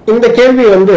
இந்த கேள்வி வந்து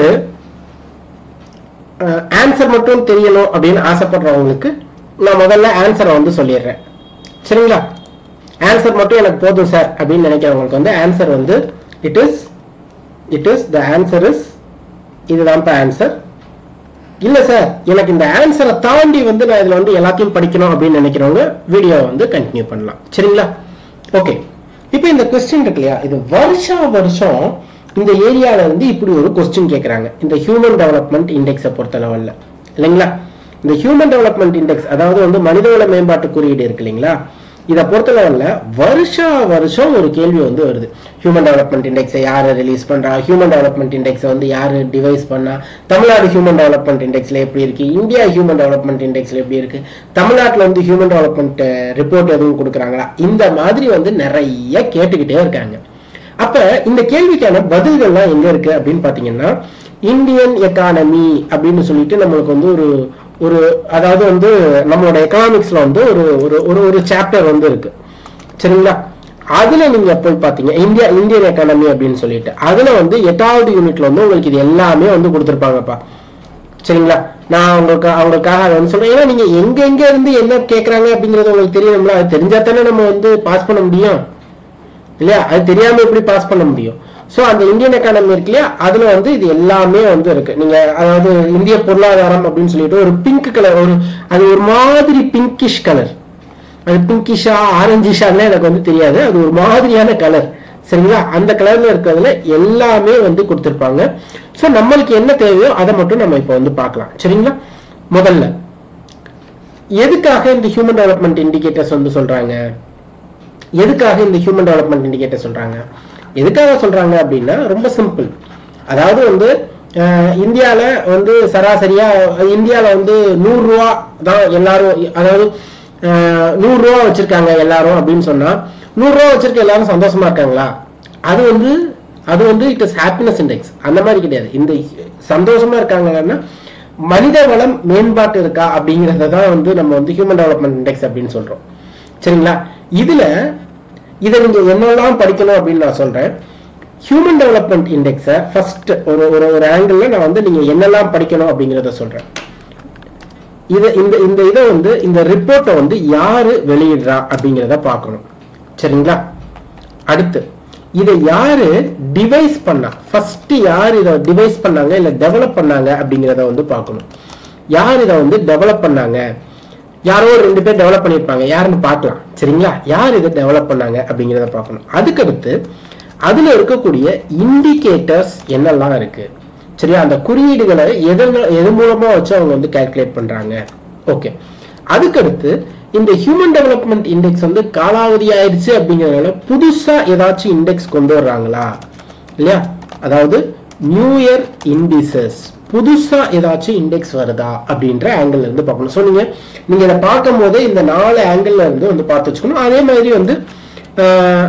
ஆன்சர் மட்டும் தெரியணும் அப்படின்னு ஆசைப்படுறவங்களுக்கு நான் முதல்ல ஆன்சரை வந்து சொல்லிடுறேன் சரிங்களா ஆன்சர் மட்டும் எனக்கு போதும் சார் அப்படின்னு நினைக்கிறவங்களுக்கு வந்து ஆன்சர் வந்து it is it is the answer is இதுதான் ஆன்சர் இல்ல சார் எனக்கு இந்த ஆன்சரை தாண்டி வந்து நான் இதுல வந்து எல்லாத்தையும் படிக்கணும் அப்படின்னு நினைக்கிறவங்க வீடியோ வந்து கண்டினியூ பண்ணலாம் சரிங்களா ஓகே இப்போ இந்த கொஸ்டின் இருக்கு இல்லையா இது வருஷா வருஷம் இந்த ஏரியால இருந்து இப்படி ஒரு கொஸ்டின் கேட்கறாங்க இந்த ஹியூமன் டெவலப்மெண்ட் இண்டெக்ஸை பொறுத்த லெவல்ல இல்லைங்களா இந்த ஹியூமன் டெவலப்மெண்ட் இண்டெக்ஸ் அதாவது வந்து மனிதவள மேம்பாட்டு குறியீடு இருக்கு இல்லைங்களா இதை பொறுத்த லெவல்ல வருஷா வருஷம் ஒரு கேள்வி வந்து வருது ஹியூமன் டெவலப்மெண்ட் இண்டெக்ஸை யாரு ரிலீஸ் பண்றா ஹியூமன் டெவலப்மெண்ட் இண்டெக்ஸை வந்து யாரு டிவைஸ் பண்ணா தமிழ்நாடு ஹியூமன் டெவலப்மெண்ட் இண்டெக்ஸ்ல எப்படி இருக்கு இந்தியா ஹியூமன் டெவலப்மெண்ட் இண்டெக்ஸ்ல எப்படி இருக்கு தமிழ்நாட்டுல வந்து ஹியூமன் டெவலப்மெண்ட் ரிப்போர்ட் எதுவும் கொடுக்குறாங்களா இந்த மாதிரி வந்து நிறைய கேட்டுக்கிட்டே இருக்காங்க அப்ப இந்த கேள்விக்கான பதில்கள்லாம் எங்க இருக்கு அப்படின்னு பாத்தீங்கன்னா இந்தியன் எக்கானமி அப்படின்னு சொல்லிட்டு நம்மளுக்கு வந்து ஒரு ஒரு அதாவது வந்து நம்மளோட எக்கனாமிக்ஸ்ல வந்து ஒரு ஒரு ஒரு ஒரு சாப்டர் வந்து இருக்கு சரிங்களா அதுல நீங்க போய் பாத்தீங்க இந்தியா இந்தியன் எக்கானமி அப்படின்னு சொல்லிட்டு அதுல வந்து எட்டாவது யூனிட்ல வந்து உங்களுக்கு இது எல்லாமே வந்து கொடுத்துருப்பாங்கப்பா சரிங்களா நான் உங்களுக்கு அவங்களுக்காக அதை வந்து சொல்றேன் ஏன்னா நீங்க எங்க எங்க இருந்து என்ன கேக்குறாங்க அப்படிங்கறது உங்களுக்கு தெரியணும்ல அது தெரிஞ்சா தானே நம்ம வந்து பாஸ் பண்ண முடியும் இல்லையா அது தெரியாம எப்படி பாஸ் பண்ண முடியும் சோ அந்த இந்தியன் எக்கானமி இருக்கு இல்லையா அதுல வந்து இது எல்லாமே வந்து இருக்கு நீங்க அதாவது இந்திய பொருளாதாரம் அப்படின்னு சொல்லிட்டு ஒரு பிங்க் கலர் ஒரு அது ஒரு மாதிரி பிங்கிஷ் கலர் அது பிங்கிஷா ஆரஞ்சிஷான்னு எனக்கு வந்து தெரியாது அது ஒரு மாதிரியான கலர் சரிங்களா அந்த கலர்ல இருக்கிறதுல எல்லாமே வந்து கொடுத்துருப்பாங்க சோ நம்மளுக்கு என்ன தேவையோ அதை மட்டும் நம்ம இப்போ வந்து பார்க்கலாம் சரிங்களா முதல்ல எதுக்காக இந்த ஹியூமன் டெவலப்மெண்ட் இண்டிகேட்டர்ஸ் வந்து சொல்றாங்க எதுக்காக இந்த ஹியூமன் டெவலப்மெண்ட் இண்டிகேட்டர் சொல்றாங்க எதுக்காக சொல்றாங்க அப்படின்னா ரொம்ப சிம்பிள் அதாவது வந்து அஹ், இந்தியால வந்து சராசரியா இந்தியால வந்து நூறு ரூபா தான் எல்லாரும் அதாவது அஹ், நூறு ரூபா வச்சிருக்காங்க எல்லாரும் அப்படின்னு சொன்னா நூறு ரூபா வச்சிருக்க எல்லாரும் சந்தோஷமா இருக்காங்களா அது வந்து அது வந்து இட் இஸ் ஹாப்பினஸ் இண்டெக்ஸ் அந்த மாதிரி கிடையாது இந்த சந்தோஷமா இருக்காங்கன்னா மனித வளம் மேம்பாட்டு இருக்கா அப்படிங்கறத தான் வந்து நம்ம வந்து ஹியூமன் டெவலப்மெண்ட் இண்டெக்ஸ் அப்படின்னு சொல்றோம் சரிங்களா இதுல இதை நீங்க என்னெல்லாம் படிக்கணும் அப்படின்னு நான் சொல்றேன் ஹியூமன் டெவலப்மெண்ட் இண்டெக்ஸை ஃபர்ஸ்ட் ஒரு ஒரு ஒரு ஆங்கிள் நான் வந்து நீங்க என்னெல்லாம் படிக்கணும் அப்படிங்கறத சொல்றேன் இத இந்த இந்த இதை வந்து இந்த ரிப்போர்ட்டை வந்து யாரு வெளியிடுறா அப்படிங்கிறத பார்க்கணும் சரிங்களா அடுத்து இதை யாரு டிவைஸ் பண்ணா ஃபர்ஸ்ட் யார் இதை டிவைஸ் பண்ணாங்க இல்ல டெவலப் பண்ணாங்க அப்படிங்கிறத வந்து பார்க்கணும் யார் இதை வந்து டெவலப் பண்ணாங்க யாரோ ஒரு ரெண்டு பேர் டெவலப் பண்ணியிருப்பாங்க யாருன்னு பார்க்கலாம் சரிங்களா யார் இதை டெவலப் பண்ணாங்க அப்படிங்கிறத பார்க்கணும் அதுக்கடுத்து அதுல இருக்கக்கூடிய இண்டிகேட்டர்ஸ் என்னெல்லாம் இருக்கு சரியா அந்த குறியீடுகளை எதன் எது மூலமா வச்சு அவங்க வந்து கால்குலேட் பண்றாங்க ஓகே அதுக்கடுத்து இந்த ஹியூமன் டெவலப்மெண்ட் இண்டெக்ஸ் வந்து காலாவதி ஆயிடுச்சு அப்படிங்கறதுனால புதுசா ஏதாச்சும் இண்டெக்ஸ் கொண்டு வர்றாங்களா இல்லையா அதாவது நியூ இயர் இண்டிசஸ் புதுசா ஏதாச்சும் இண்டெக்ஸ் வருதா அப்படின்ற ஆங்கிள் இருந்து பார்க்கணும் ஸோ நீங்க நீங்க இதை பார்க்கும் போதே இந்த நாலு ஆங்கிள் இருந்து வந்து பார்த்து வச்சுக்கணும் அதே மாதிரி வந்து ஆஹ்,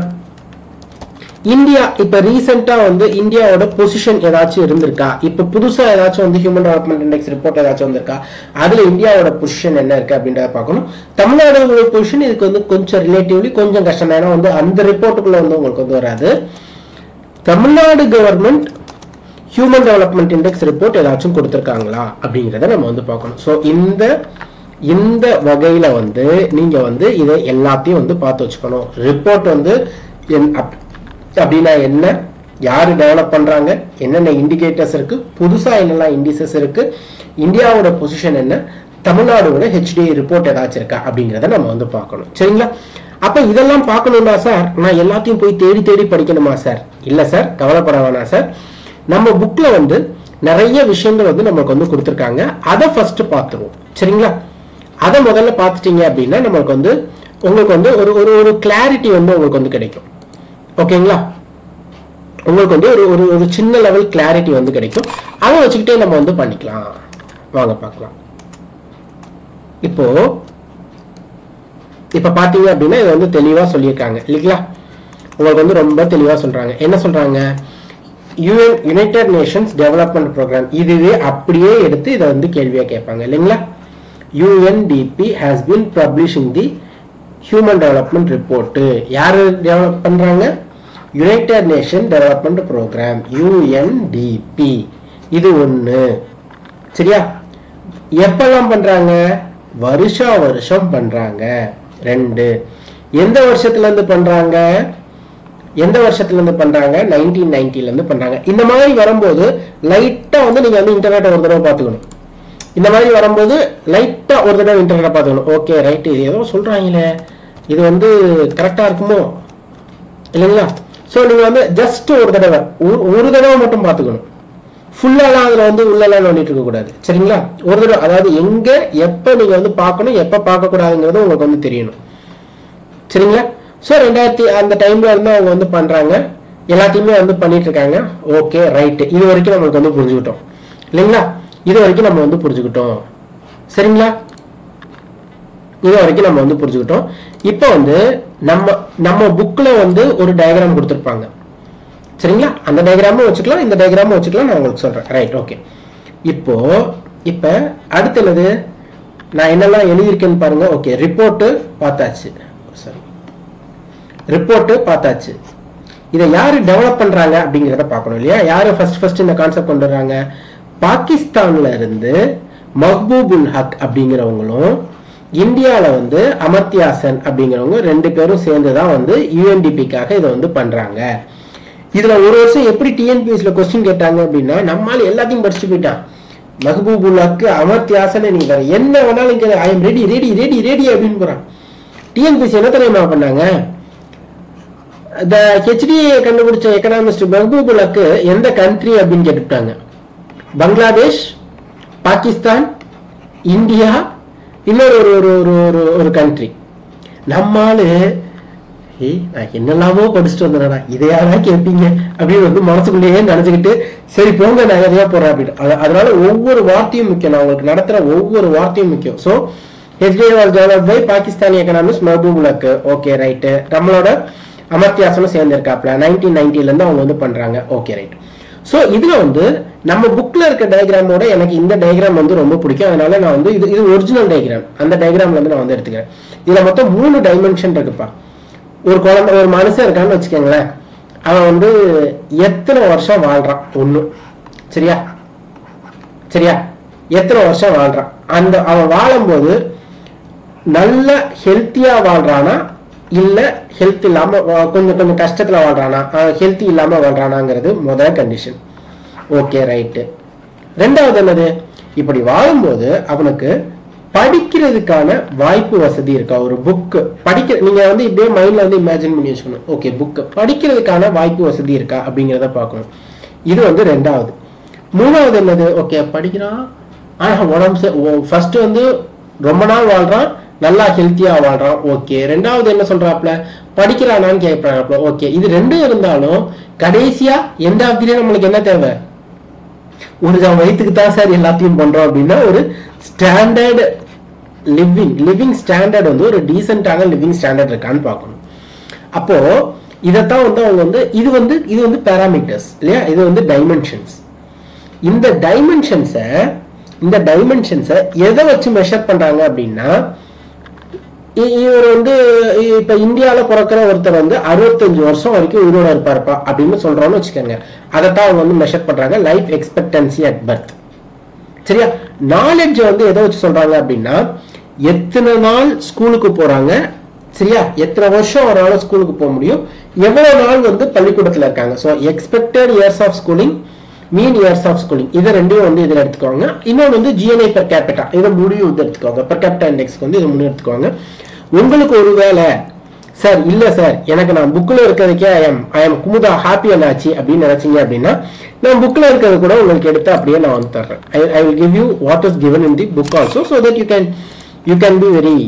இந்தியா இப்ப ரீசெண்டா வந்து இந்தியாவோட பொசிஷன் ஏதாச்சும் இருந்திருக்கா இப்ப புதுசா ஏதாச்சும் வந்து ஹியூமன் டெவலப்மெண்ட் இண்டெக்ஸ் ரிப்போர்ட் ஏதாச்சும் வந்திருக்கா அதுல இந்தியாவோட பொசிஷன் என்ன இருக்கு அப்படின்றத பார்க்கணும் தமிழ்நாடோட பொசிஷன் இதுக்கு வந்து கொஞ்சம் ரிலேட்டிவ்லி கொஞ்சம் கஷ்டம் தான். ஏன்னா வந்து அந்த ரிப்போர்ட்டுக்குள்ள வந்து உங்களுக்கு வந்து வராது Tamil Nadu government human development index report ஏதாச்சும் கொடுத்துருக்காங்களா அப்படிங்கிறத நம்ம வந்து பார்க்கணும் ஸோ இந்த இந்த வகையில வந்து நீங்க வந்து இதை எல்லாத்தையும் வந்து பார்த்து வச்சுக்கணும் ரிப்போர்ட் வந்து என் அப்- அப்படின்னா என்ன யாரு டெவலப் பண்றாங்க என்னென்ன இண்டிகேட்டர்ஸ் இருக்கு புதுசா என்னெல்லாம் இண்டிசஸ் இருக்கு இந்தியாவோட பொசிஷன் என்ன தமிழ்நாடோட ஹெச்டிஐ ரிப்போர்ட் ஏதாச்சும் இருக்கா அப்படிங்கிறத நம்ம வந்து பார்க்கணும் சரிங்களா அப்ப இதெல்லாம் பார்க்கணும்னா சார் நான் எல்லாத்தையும் போய் தேடி தேடி படிக்கணுமா சார் இல்ல சார் கவலைப்பட வேணாம் சார் நம்ம புக்ல வந்து நிறைய விஷயங்கள் வந்து நமக்கு வந்து கொடுத்துருக்காங்க அதை ஃபர்ஸ்ட் பார்த்துருவோம் சரிங்களா அதை முதல்ல பார்த்துட்டீங்க அப்படின்னா நமக்கு வந்து உங்களுக்கு வந்து ஒரு ஒரு ஒரு கிளாரிட்டி வந்து உங்களுக்கு வந்து கிடைக்கும் ஓகேங்களா உங்களுக்கு வந்து ஒரு ஒரு ஒரு சின்ன லெவல் கிளாரிட்டி வந்து கிடைக்கும் அதை வச்சுக்கிட்டே நம்ம வந்து பண்ணிக்கலாம் வாங்க பார்க்கலாம் இப்போ இப்ப பாத்தீங்க அப்படின்னா இது வந்து தெளிவா சொல்லியிருக்காங்க இல்லைங்களா உங்களுக்கு வந்து ரொம்ப தெளிவா சொல்றாங்க என்ன சொல்றாங்க UN United Nations development programme இதுவே அப்படியே எடுத்து இதை வந்து கேள்வியா கேட்பாங்க இல்லைங்களா UNDP has been publishing the human development report யாரு டெவலப் பண்றாங்க United Nation development programme UNDP இது ஒன்று சரியா எப்பெல்லாம் பண்றாங்க வருஷா வருஷம் பண்றாங்க ரெண்டு எந்த வருஷத்துல இருந்து பண்றாங்க எந்த வருஷத்துல இருந்து பண்றாங்க நைன்டீன் நைன்டில இருந்து பண்றாங்க இந்த மாதிரி வரும்போது லைட்டா வந்து நீங்க வந்து இன்டர்நெட்டை ஒரு தடவை பார்த்துக்கணும் இந்த மாதிரி வரும்போது லைட்டா ஒரு தடவை இன்டர்நெட்டை பார்த்துக்கணும் ஓகே ரைட் இது ஏதோ சொல்றாங்களே இது வந்து கரெக்டா இருக்குமோ இல்லைங்களா ஸோ நீங்க வந்து ஜஸ்ட் ஒரு தடவை ஒரு- ஒரு தடவை மட்டும் பார்த்துக்கணும் ஃபுல்லாலாம் அதில் வந்து உள்ளெல்லாம் நோண்டிட்டு இருக்க கூடாது சரிங்களா ஒரு தடவை அதாவது எங்க எப்போ நீங்க வந்து பார்க்கணும் எப்போ பார்க்கக்கூடாதுங்கிறது உங்களுக்கு வந்து தெரியணும் சரிங்களா ஸோ ரெண்டாயிரத்தி அந்த டைம்ல இருந்து அவங்க வந்து பண்றாங்க எல்லாத்தையுமே வந்து பண்ணிட்டு இருக்காங்க ஓகே ரைட் இது வரைக்கும் நம்மளுக்கு வந்து புரிஞ்சுக்கிட்டோம் இல்லைங்களா இது வரைக்கும் நம்ம வந்து புரிஞ்சுக்கிட்டோம் சரிங்களா இது வரைக்கும் நம்ம வந்து புரிஞ்சுக்கிட்டோம் இப்போ வந்து நம்ம நம்ம புக்ல வந்து ஒரு டயக்ராம் கொடுத்துருப்பாங்க சரிங்களா அந்த டயக்ராமும் வச்சுக்கலாம் இந்த டயக்ராமும் வச்சுக்கலாம் நான் உங்களுக்கு சொல்றேன் ரைட் ஓகே இப்போ இப்போ அடுத்து என்னது நான் என்னெல்லாம் எழுதியிருக்கேன்னு பாருங்க ஓகே ரிப்போர்ட்டு பார்த்தாச்சு சரி ரிப்போர்ட்டு பார்த்தாச்சு இதை யாரு டெவலப் பண்றாங்க அப்படிங்கிறத பார்க்கணும் இல்லையா யாரு ஃபர்ஸ்ட் ஃபர்ஸ்ட் இந்த கான்செப்ட் கொண்டு வர்றாங்க பாகிஸ்தான்ல இருந்து மஹ்பூபுல் ஹக் அப்படிங்கிறவங்களும் இந்தியால வந்து அமர்த்தியாசன் அப்படிங்கிறவங்க ரெண்டு பேரும் சேர்ந்து தான் வந்து யூஎன்டிபிக்காக இதை வந்து பண்றாங்க இதுல ஒரு வருஷம் எப்படி டிஎன்பிஎஸ்ல கொஸ்டின் கேட்டாங்க அப்படின்னா நம்மால எல்லாத்தையும் படிச்சுட்டு போயிட்டான் மஹபூபுல்லாக்கு அமர்த்தியாசன் நீங்க வேற என்ன வேணாலும் இங்க I am ready ready ready ready அப்படின்னு போறான் டிஎன்பிஎஸ்சி என்ன தெரியுமா பண்ணாங்க இந்த ஹெச்டிஏ கண்டுபிடிச்ச எக்கனாமிஸ்ட் மஹபூபுல்லாக்கு எந்த கண்ட்ரி அப்படின்னு கேட்டுட்டாங்க பங்களாதேஷ் பாகிஸ்தான் இந்தியா இன்னொரு ஒரு ஒரு ஒரு ஒரு ஒரு கண்ட்ரி நம்மாலு ஏய் நான் என்னெல்லாமோ படிச்சுட்டு வந்தேன்டா இதையாதான் கேட்பீங்க அப்படின்னு வந்து மனசுக்குள்ளேயே நினைச்சுக்கிட்டு சரி போங்க நான் எதையா போறேன் அப்படின்னு அது- அதனால ஒவ்வொரு வார்த்தையும் முக்கியம் நான் உங்களுக்கு நடத்துற ஒவ்வொரு வார்த்தையும் முக்கியம் so HDA was develop by Pakistani economics மஹபூபுலக்கு ஓகே ரைட்டு நம்மளோட அமர்த்தியாசனும் சேர்ந்திருக்காப்ல நைன்டீன் நைன்டில இருந்து அவங்க வந்து பண்றாங்க ஓகே ரைட் ஸோ இதுல வந்து நம்ம புக்ல இருக்க டயக்ராமோட எனக்கு இந்த டயக்ராம் வந்து ரொம்ப பிடிக்கும் அதனால நான் வந்து இது இது ஒரிஜினல் டயக்ராம் அந்த டயக்ராம்ல இருந்து நான் வந்து எடுத்துக்கிறேன் இதுல மொத்தம் மூணு டைமென்ஷன் இருக்குப்பா ஒரு குழந்தை ஒரு மனுஷன் இருக்கான்னு வச்சுக்கோங்களேன் அவன் வந்து எத்தனை வருஷம் வாழ்றான் ஒண்ணு சரியா சரியா எத்தனை வருஷம் வாழ்றான் அந்த அவன் வாழும்போது நல்ல ஹெல்த்தியா வாழ்றானா இல்ல ஹெல்த் இல்லாம வா- கொஞ்சம் கொஞ்சம் கஷ்டத்துல வாழ்றானா ஹெல்த்தி இல்லாம வாழ்றானாங்கிறது முதல் கண்டிஷன் ஓகே ரைட்டு ரெண்டாவது என்னது இப்படி வாழும்போது அவனுக்கு படிக்கிறதுக்கான வாய்ப்பு வசதி இருக்கா ஒரு புக்கு படிக்க நீங்க வந்து இப்படியே மைண்ட்ல வந்து இமேஜின் பண்ணி வச்சுக்கணும் ஓகே புக்கு படிக்கிறதுக்கான வாய்ப்பு வசதி இருக்கா அப்படிங்கிறத பார்க்கணும் இது வந்து ரெண்டாவது மூணாவது என்னது ஓகே படிக்கிறான் ஆனா உடம்பு ஃபர்ஸ்ட் வந்து ரொம்ப நாள் வாழ்றான் நல்லா ஹெல்த்தியா வாழ்றான் ஓகே ரெண்டாவது என்ன சொல்றாப்ல படிக்கிறானான்னு கேட்கறாப்ல ஓகே இது ரெண்டும் இருந்தாலும் கடைசியா எந்த ஆஃப் நம்மளுக்கு என்ன தேவை ஒரு ஜாம் வயிற்றுக்கு தான் சார் எல்லாத்தையும் பண்றோம் அப்படின்னா ஒரு ஸ்டாண்டர்ட் லிவிங் லிவிங் ஸ்டாண்டர்ட் வந்து ஒரு டீசென்டான லிவிங் ஸ்டாண்டர்ட் இருக்கான்னு பார்க்கணும் அப்போ இதைத்தான் வந்து அவங்க வந்து இது வந்து இது வந்து பேராமீட்டர்ஸ் இல்லையா இது வந்து டைமென்ஷன்ஸ் இந்த டைமென்ஷன்ஸை இந்த டைமென்ஷன்ஸை எதை வச்சு மெஷர் பண்றாங்க அப்படின்னா இ- இவர் வந்து இ- இப்ப இந்தியால பிறக்கிற ஒருத்தர் வந்து அறுபத்தஞ்சு வருஷம் வரைக்கும் உயிரோட இருப்பாருப்பா அப்படின்னு சொல்றோம்னு வச்சுக்கோங்க அதைத்தான் அவங்க வந்து மெஷர் பண்றாங்க லைஃப் எக்ஸ்பெக்டன்சி அட் பர்த் சரியா நாலேஜ் வந்து எதை வச்சு சொல்றாங்க அப்படின்னா எத்தனை நாள் ஸ்கூலுக்கு போறாங்க சரியா எத்தனை வருஷம் ஒரு நாள் ஸ்கூலுக்கு போக முடியும் எவ்வளவு நாள் வந்து பள்ளிக்கூடத்துல இருக்காங்க so expected years of schooling mean years of schooling இதை ரெண்டையும் வந்து இதில் எடுத்துக்கோங்க இன்னொன்று வந்து ஜிஎன்ஐ பெர் கேபிட்டா இதை முடியும் வந்து எடுத்துக்கோங்க பெர் கேபிட்டா இண்டெக்ஸ்க்கு வந்து இதை முடியும் எடுத்துக்கோங்க உங்களுக்கு ஒரு வேலை சார் இல்ல சார் எனக்கு நான் புக்ல இருக்கிறதுக்கே I am I am Kumudha happy ஆச்சு அப்படின்னு நினைச்சீங்க அப்படின்னா நான் புக்ல இருக்கிறது கூட உங்களுக்கு எடுத்து அப்படியே நான் வந்து தர்றேன் I will give you what is given in the book also so that you can you can be very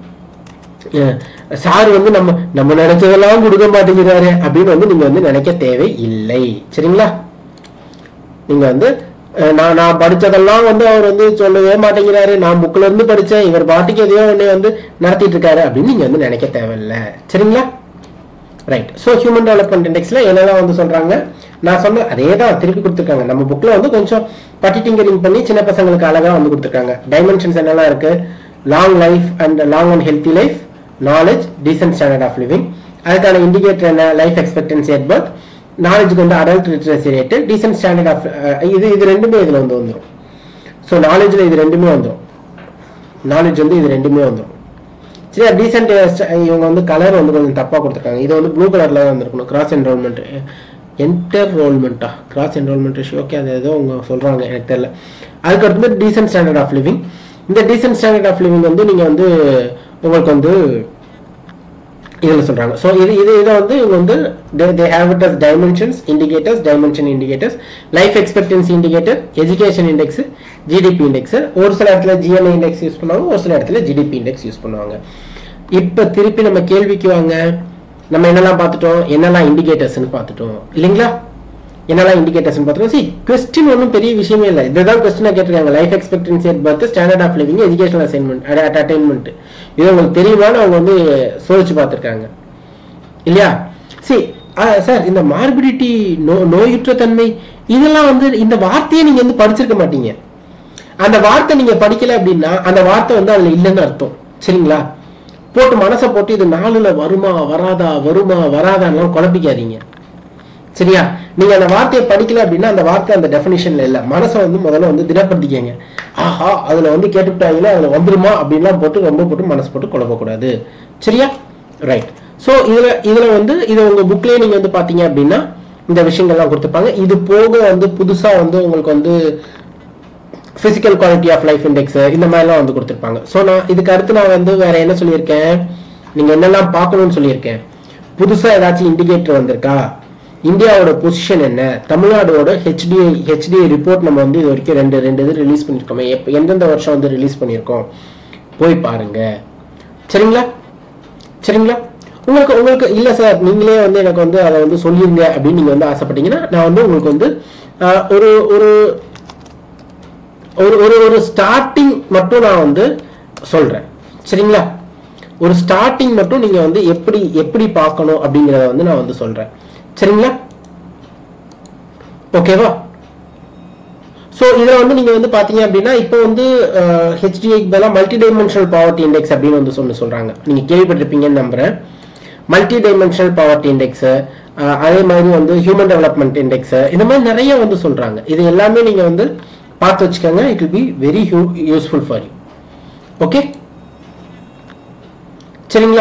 sir வந்து நம்ம நம்ம நினைச்சதெல்லாம் கொடுக்க மாட்டேங்கிறாரு அப்படின்னு வந்து நீங்க வந்து நினைக்க தேவை இல்லை சரிங்களா நீங்க வந்து அஹ், நான் நான் படிச்சதெல்லாம் வந்து அவர் வந்து சொல்லவே மாட்டேங்கிறாரு நான் புக்ல இருந்து படிச்சேன் இவர் பாட்டுக்கு எதையோ ஒண்ணு வந்து நடத்திட்டு இருக்காரு அப்படின்னு நீங்க வந்து நினைக்க தேவையில்ல சரிங்களா ரைட் ஸோ ஹியூமன் டெவலப்மெண்ட் இண்டெக்ஸ்ல என்னெல்லாம் வந்து சொல்றாங்க நான் சொன்ன அதே தான் திருப்பி கொடுத்துருக்காங்க நம்ம புக்ல வந்து கொஞ்சம் பட்டி டிங்கரிங் பண்ணி சின்ன பசங்களுக்கு அழகா வந்து கொடுத்துருக்காங்க டைமென்ஷன்ஸ் என்னெல்லாம் இருக்கு long life and long and healthy life knowledge decent standard of living அதுக்கான இண்டிகேட்டர் என்ன லைஃப் எக்ஸ்பெக்டன்சி அட் பர்த் நாலேஜுக்கு வந்து adult literacy rate decent standard of இது இது ரெண்டுமே இதில் வந்து வந்துடும் ஸோ நாலேஜில் இது ரெண்டுமே வந்துடும் நாலேஜ் வந்து இது ரெண்டுமே வந்துடும் சரியா டீசென்ட் இவங்க வந்து கலர் வந்து கொஞ்சம் தப்பாக கொடுத்துருக்காங்க இது வந்து ப்ளூ கலரில் தான் வந்திருக்கணும் கிராஸ் என்ரோல்மெண்ட் என்டர்ரோல்மெண்ட்டா கிராஸ் என்ரோல்மெண்ட் ரேஷியோ ஓகே அது ஏதோ அவங்க சொல்கிறாங்க எனக்கு தெரியல அதுக்கு அடுத்து டீசென்ட் ஸ்டாண்டர்ட் ஆஃப் லிவிங் இந்த டீசென்ட் ஸ்டாண்டர்ட் ஆஃப் லிவிங் வந்து நீங்கள் வந்து உங்களுக்கு வந்து இதில் சொல்கிறாங்க ஸோ இது இது இதை வந்து இவங்க வந்து they have it as dimensions indicators dimension indicators life expectancy indicator education index GDP index ஒரு சில இடத்துல ஜிஎன்ஐ இண்டெக்ஸ் யூஸ் பண்ணுவாங்க ஒரு சில இடத்துல ஜிடிபி இண்டெக்ஸ் யூஸ் பண்ணுவாங்க இப்போ திருப்பி நம்ம கேள்விக்கு வாங்க நம்ம என்னெல்லாம் பார்த்துட்டோம் என்னெல்லாம் இண்டிகேட்டர்ஸ்னு பார்த்துட்டோம் இல்லைங்களா என்னெல்லாம் இண்டிகேட்டர்ஸ் பார்த்துருக்கோம் சி கொஸ்டின் ஒன்றும் பெரிய விஷயமே இல்லை இதுதான் கொஸ்டினாக கேட்டிருக்காங்க life expectancy at birth standard of living educational assignment at attainment இது உங்களுக்கு தெரியுமான்னு அவங்க வந்து சோதிச்சு பார்த்துருக்காங்க இல்லையா சி சார் இந்த மார்பிடிட்டி நோ நோயுற்ற தன்மை இதெல்லாம் வந்து இந்த வார்த்தையை நீங்க வந்து படிச்சிருக்க மாட்டீங்க அந்த வார்த்தை நீங்க படிக்கல அப்படின்னா அந்த வார்த்தை வந்து அதுல இல்லைன்னு அர்த்தம் சரிங்களா போட்டு மனசை போட்டு இது நாலுல வருமா வராதா வருமா வராதான்லாம் குழப்பிக்காதீங்க சரியா நீங்க அந்த வார்த்தையை படிக்கல அப்படின்னா அந்த வார்த்தை அந்த டெஃபினிஷன்ல இல்ல மனசை வந்து முதல்ல வந்து திடப்படுத்திக்கங்க ஆஹா அதுல வந்து கேட்டுவிட்டாங்களே அதுல வந்துருமா அப்படின்லாம் போட்டு ரொம்ப போட்டு மனசு போட்டு குழப்பக்கூடாது சரியா ரைட் ஸோ இதுல இதுல வந்து இது உங்க புக்லயே நீங்க வந்து பாத்தீங்க அப்படின்னா இந்த விஷயங்கள்லாம் கொடுத்துருப்பாங்க இது போக வந்து புதுசா வந்து உங்களுக்கு வந்து physical quality of life index இந்த மாதிரிலாம் வந்து கொடுத்துருப்பாங்க ஸோ நான் இதுக்கு அடுத்து நான் வந்து வேற என்ன சொல்லியிருக்கேன் நீங்க என்னெல்லாம் பார்க்கணும்னு சொல்லியிருக்கேன் புதுசா ஏதாச்சும் இண்டிகேட்டர் வந்திருக்கா இந்தியாவோட பொசிஷன் என்ன தமிழ்நாடோட ஹெச்டிஐ ஹெச்டிஐ ரிப்போர்ட் நம்ம வந்து இது வரைக்கும் ரெண்டு ரெண்டு இது ரிலீஸ் பண்ணியிருக்கோமே எப்போ எந்தெந்த வருஷம் வந்து ரிலீஸ் பண்ணியிருக்கோம் போய் பாருங்க சரிங்களா சரிங்களா உங்களுக்கு உங்களுக்கு இல்லை சார் நீங்களே வந்து எனக்கு வந்து அதை வந்து சொல்லிருங்க அப்படின்னு நீங்கள் வந்து ஆசைப்பட்டீங்கன்னா நான் வந்து உங்களுக்கு வந்து ஆஹ், ஒரு ஒரு ஒரு ஒரு ஒரு ஸ்டார்டிங் மட்டும் நான் வந்து சொல்றேன் சரிங்களா ஒரு ஸ்டார்டிங் மட்டும் நீங்க வந்து எப்படி எப்படி பார்க்கணும் அப்படிங்கறத வந்து நான் வந்து சொல்றேன் சரிங்களா ஓகேவா ஸோ இதில் வந்து நீங்கள் வந்து பார்த்தீங்க அப்படின்னா இப்போ வந்து ஹெச்டிஐக்கு பதிலாக மல்டி டைமென்ஷனல் பாவர்ட்டி இண்டெக்ஸ் அப்படின்னு வந்து சொல்லி சொல்கிறாங்க நீங்கள் கேள்விப்பட்டிருப்பீங்கன்னு நம்புகிறேன் மல்டி டைமென்ஷனல் பாவர்ட்டி இண்டெக்ஸு அதே மாதிரி வந்து ஹியூமன் டெவலப்மெண்ட் இண்டெக்ஸு இந்த மாதிரி நிறைய வந்து சொல்கிறாங்க இது எல்லாமே நீங்கள் வந்து பார்த்து வச்சுக்கோங்க it will be very useful for you okay சரிங்களா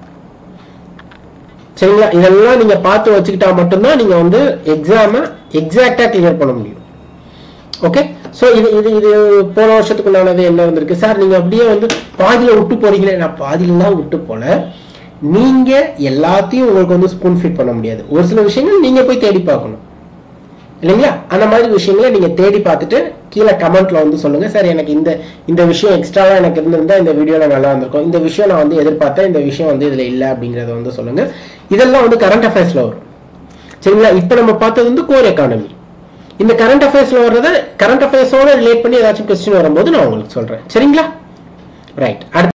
சரிங்களா இதெல்லாம் நீங்க பார்த்து வச்சுக்கிட்டா மட்டும்தான் நீங்க வந்து எக்ஸாமை எக்ஸாக்டா கிளியர் பண்ண முடியும் ஓகே ஸோ இது இது இது போன வருஷத்துக்குள்ளானது என்ன வந்திருக்கு சார் நீங்க அப்படியே வந்து பாதியில விட்டு போறீங்களே நான் பாதியிலாம் விட்டு போல நீங்க எல்லாத்தையும் உங்களுக்கு வந்து ஸ்பூன் ஃபிட் பண்ண முடியாது ஒரு சில விஷயங்கள் நீங்க போய் தேடி பார்க்கணும் இல்லைங்களா அந்த மாதிரி விஷயங்களை நீங்க தேடி பார்த்துட்டு கீழே கமெண்ட்ல வந்து சொல்லுங்க சார் எனக்கு இந்த இந்த விஷயம் எக்ஸ்ட்ராவா எனக்கு இருந்திருந்தா இந்த வீடியோல நல்லா இருந்திருக்கும் இந்த விஷயம் நான் வந்து எதிர்பார்த்தேன் இந்த விஷயம் வந்து இதுல இல்ல அப்படிங்கறத வந்து சொல்லுங்க இதெல்லாம் வந்து கரண்ட் அஃபேர்ஸ்ல வரும் சரிங்களா இப்போ நம்ம பார்த்தது வந்து கோர் எக்கானமி இந்த கரண்ட் அஃபேர்ஸ்ல வர்றத கரண்ட் அஃபேர்ஸோட ரிலேட் பண்ணி ஏதாச்சும் கொஸ்டின் வரும்போது நான் உங்களுக்கு சொல்றேன் சரிங்களா ரைட் அடுத்து